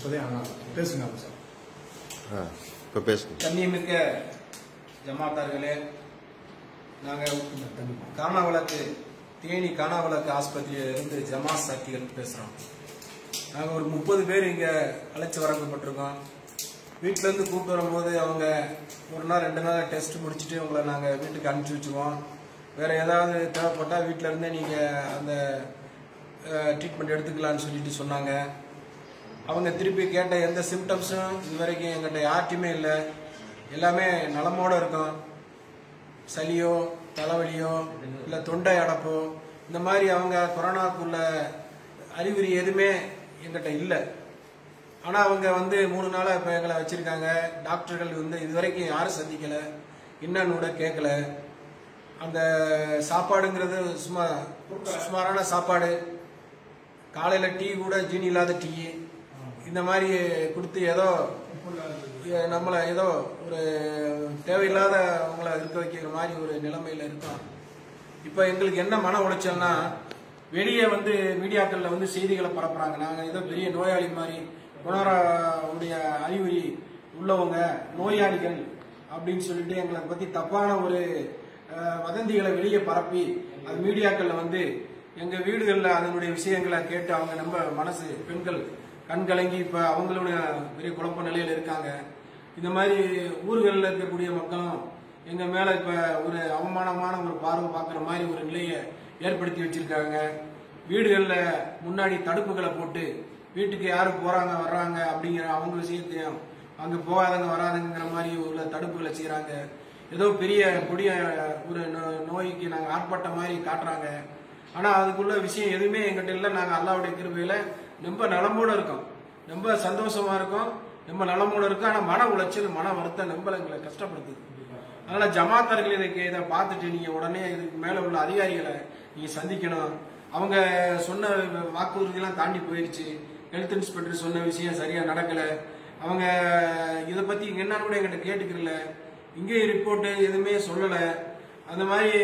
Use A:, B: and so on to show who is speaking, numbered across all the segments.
A: இப்போதே ஆனால் பேசுங்க அப்போ சார்
B: ஆ இப்போ பேசுங்க
C: கண்ணியமிக்க ஜமாத்தார்களே நாங்கள் காணாவளக்கு தேனி காணாவளக்கு ஆஸ்பத்திரியிலிருந்து ஜமாத் சாட்சிகள் பேசுகிறோம் நாங்கள் ஒரு முப்பது பேர் இங்கே அழைச்சி வரப்பட்டிருக்கோம் வீட்டிலேருந்து கூப்பிட்டு வரும்போது அவங்க ஒரு நாள் ரெண்டு நாள் டெஸ்ட் முடிச்சுட்டு உங்களை நாங்கள் வீட்டுக்கு அனுப்பிச்சி வச்சுருவோம் வேறு ஏதாவது தேவைப்பட்டால் வீட்டில் இருந்தே நீங்கள் அந்த ட்ரீட்மெண்ட் எடுத்துக்கலாம்னு சொல்லிட்டு சொன்னாங்க அவங்க திருப்பி கேட்ட எந்த சிம்டம்ஸும் இது வரைக்கும் எங்கிட்ட யார்ட்டையுமே இல்லை எல்லாமே நலமோட இருக்கும் சளியோ தலைவலியோ இல்லை தொண்டை அடைப்போ இந்த மாதிரி அவங்க கொரோனாக்குள்ள அறிகுறி எதுவுமே எங்கிட்ட இல்லை ஆனால் அவங்க வந்து மூணு நாளாக இப்போ எங்களை வச்சுருக்காங்க டாக்டர்கள் வந்து இது வரைக்கும் யாரும் சந்திக்கலை என்னன்னு கூட கேட்கல அந்த சாப்பாடுங்கிறது சும்மா சுமாரான சாப்பாடு காலையில் டீ கூட ஜீனி இல்லாத டீ இந்த மாதிரி கொடுத்து ஏதோ எ- நம்மளை ஏதோ ஒரு தேவையில்லாத அவங்கள இருக்க வைக்கிற மாதிரி ஒரு நிலைமையில இருக்கோம் இப்போ எங்களுக்கு என்ன மன உளைச்சல்னா வெளியே வந்து மீடியாக்களில் வந்து செய்திகளை பரப்புறாங்க நாங்கள் ஏதோ பெரிய நோயாளி மாதிரி கொரோனாவுடைய அறிகுறி உள்ளவங்க நோயாளிகள் அப்படின்னு சொல்லிட்டு எங்களை பற்றி தப்பான ஒரு அஹ், வதந்திகளை வெளியே பரப்பி அது மீடியாக்களில் வந்து எங்கள் வீடுகளில் அதனுடைய விஷயங்களை கேட்டு அவங்க நம்ம மனசு பெண்கள் கண் கலங்கி இப்போ அவங்களுடைய பெரிய குழப்ப நிலையில் இருக்காங்க இந்த மாதிரி ஊர்களில் இருக்கக்கூடிய மக்களும் எங்கள் மேலே இப்போ ஒரு அவமானமான ஒரு பார்வை பார்க்குற மாதிரி ஒரு நிலையை ஏற்படுத்தி வச்சிருக்காங்க வீடுகளில் முன்னாடி தடுப்புகளை போட்டு வீட்டுக்கு யார் போகிறாங்க வர்றாங்க அப்படிங்கிற அவங்க விஷயத்தையும் அங்கே போகாதங்க வராதுங்கிற மாதிரி உள்ள தடுப்புகளை செய்கிறாங்க ஏதோ பெரிய கொடிய ஒரு நோ- நோய்க்கு நாங்கள் ஆட்பட்ட மாதிரி காட்டுறாங்க ஆனால் அதுக்குள்ள விஷயம் எதுவுமே எங்கிட்ட இல்லை நாங்கள் அல்லாவுடைய கிருபையில் ரொம்ப நலமோட இருக்கோம் ரொம்ப சந்தோஷமா இருக்கோம் ரொம்ப நலமோட இருக்கோம் ஆனால் மன உளைச்சல் மன வருத்தம் ரொம்ப எங்களை கஷ்டப்படுத்துது அதனால ஜமாத்தார்கள் இதை இதை பார்த்துட்டு நீங்க உடனே இதுக்கு மேல உள்ள அதிகாரிகளை நீங்க சந்திக்கணும் அவங்க சொன்ன வாக்குறுதியெல்லாம் தாண்டி போயிருச்சு ஹெல்த் இன்ஸ்பெக்டர் சொன்ன விஷயம் சரியா நடக்கல அவங்க இதை பத்தி இங்க என்னன்னு கூட எங்கிட்ட கேட்டுக்கிறல இங்கே ரிப்போர்ட் எதுவுமே சொல்லல அந்த மாதிரி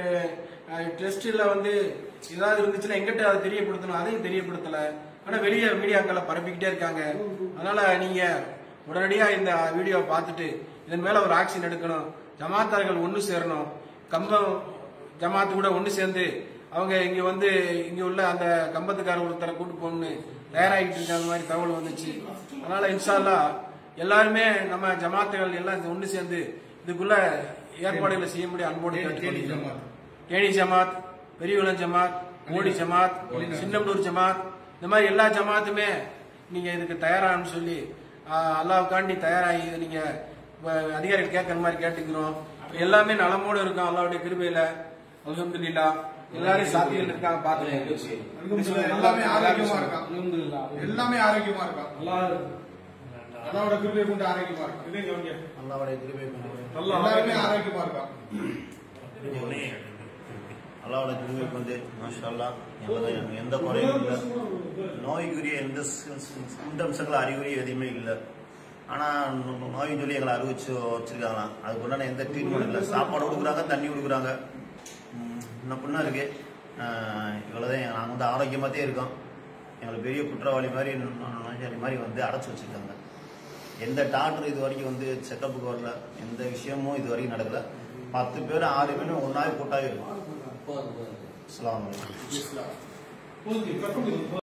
C: டெஸ்ட்ல வந்து ஏதாவது இருந்துச்சுன்னா எங்கிட்ட அதை தெரியப்படுத்தணும் அதையும் தெரியப்படுத்தல ஆனா வெளியே மீடியாக்களை பரப்பிக்கிட்டே இருக்காங்க அதனால நீங்க உடனடியா இந்த வீடியோவை பார்த்துட்டு இதன் மேல ஒரு ஆக்ஷன் எடுக்கணும் ஜமாத்தார்கள் ஒன்று சேரணும் கம்பம் ஜமாத்து கூட ஒன்று சேர்ந்து அவங்க இங்க வந்து இங்க உள்ள அந்த கம்பத்துக்கார ஒருத்தரை கூட்டு போகணும்னு தயாராகிட்டு இருக்காங்க மாதிரி தகவல் வந்துச்சு அதனால இன்ஷா அல்லாஹ் எல்லாருமே நம்ம ஜமாத்துகள் எல்லாம் இந்த ஒன்று சேர்ந்து இதுக்குள்ள ஏற்பாடுகளை செய்ய முடியும் அன்போடு கேட்டுக்கொள்கிறோம் கேணி ஜமாத் பெரியகுளம் ஜமாத் மோடி ஜமாத் சின்னம்பலூர் ஜமாத் இந்த மாதிரி எல்லா ஜமாத்துமே நீங்க இதுக்கு தயாரான்னு சொல்லி ஆஹ், அல்லாவுக்காண்டி தயாராகி இதை நீங்க வ- அதிகாரிகள் கேட்கற மாதிரி கேட்டுக்கிறோம் எல்லாமே நலமோடு இருக்கும் அல்லாவுடைய கிருபையில அல்ஹம்துலில்லா எல்லாரும் சாத்தியம் இருக்காங்க பாத்துக்கோங்க
A: எல்லாமே ஆரோக்கியமா இருக்கான் எல்லாமே ஆரோக்கியமா இருக்கான் அல்லாவோட கிருபையை கொண்டு ஆரோக்கியமா இருக்கான்
D: அல்லாவுடைய கிருபை கொண்டு
A: எல்லாருமே ஆரோக்கியமா இருக்கான்
D: அல்லாவோட கிருபை கொண்டு மாஷா அல்லாஹ் எங்களுக்கு எந்த குறையும் இல்லை நோய்க்குரிய எந்த சிம்டம்ஸுகள் அறிகுறி எதுவுமே இல்லை ஆனால் நோய் சொல்லி எங்களை அறிவிச்சு வச்சிருக்காங்களாம் அதுக்கு உண்டான எந்த ட்ரீட்மெண்ட் இல்லை சாப்பாடு கொடுக்குறாங்க தண்ணி கொடுக்குறாங்க ம், இன்னும் பின்ன இருக்கு இவ்வளோதான் நாங்கள் வந்து ஆரோக்கியமாகத்தே இருக்கோம் எங்களுக்கு பெரிய குற்றவாளி மாதிரி நோயாளி மாதிரி வந்து அடைச்சி வச்சிருக்காங்க எந்த டாக்டர் இது வரைக்கும் வந்து செக்கப்புக்கு வரல எந்த விஷயமும் இது வரைக்கும் நடக்கல பத்து பேர் ஆறு பேரும் ஒன்றாவே கூட்டாவே இருக்கும் அஸ்ஸலாமு அலைக்கும்
A: இஸ்லாம்